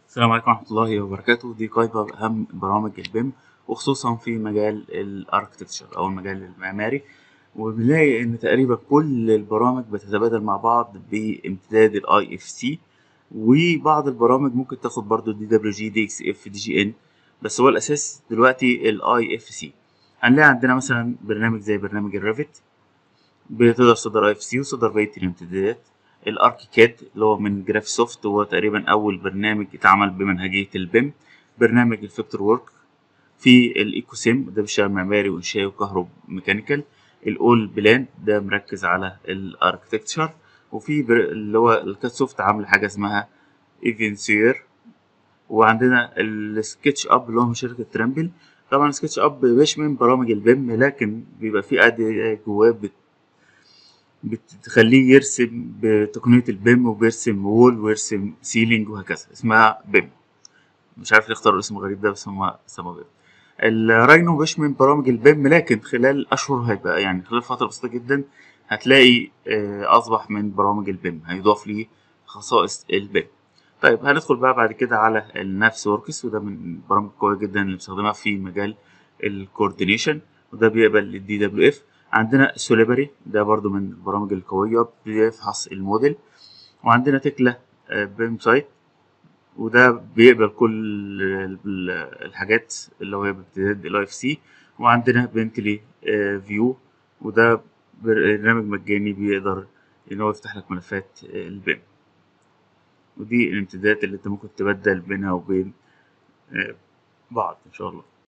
السلام عليكم ورحمة الله وبركاته دي قائمة بأهم برامج البيم وخصوصا في مجال الاركتكتشر أو المجال المعماري وبنلاقي إن تقريبا كل البرامج بتتبادل مع بعض بامتداد الاي اف سي وبعض البرامج ممكن تاخد برضو دي دبليو جي دي اكس اف دي جي ان بس هو الأساس دلوقتي الاي اف سي هنلاقي عندنا مثلا برنامج زي برنامج الريفت بتقدر تصدر اي اف سي وتصدر بقية الامتدادات الاركيكاد اللي هو من جراف سوفت هو تقريبا اول برنامج اتعمل بمنهجيه البيم برنامج الفيكتور وورك في الايكو سيم ده بيشتغل معماري وانشائي وكهروميكانيكال الاول بلان ده مركز على الاركتكتشر وفي بر... اللي هو الكات سوفت عامل حاجه اسمها ايفنسير وعندنا السكتش اب اللي هو من شركه ترامبل طبعا السكتش اب مش من برامج البيم لكن بيبقى فيه اداه جواه بت... بتخليه يرسم بتقنية البيم وبيرسم وول ويرسم سيلينج وهكذا اسمها بيم مش عارف ليه اختاروا الاسم الغريب ده بس هم سموه بيم الراينو مش من برامج البيم لكن خلال اشهر هيبقى يعني خلال فترة بسيطة جدا هتلاقي اصبح من برامج البيم هيضاف ليه خصائص البيم طيب هندخل بقى بعد كده على النفس وركس وده من البرامج القوية جدا اللي بستخدمها في مجال الكوردينيشن وده بيقبل الدي دبليو اف عندنا سوليبري ده برضو من البرامج القوية بيفحص الموديل وعندنا تكلا بيم سايت وده بيقبل كل الحاجات اللي هو بامتداد ال اف سي وعندنا بنتلي فيو وده برنامج مجاني بيقدر ان هو يفتح لك ملفات البيم ودي الامتدادات اللي انت ممكن تبدل بينها وبين بعض ان شاء الله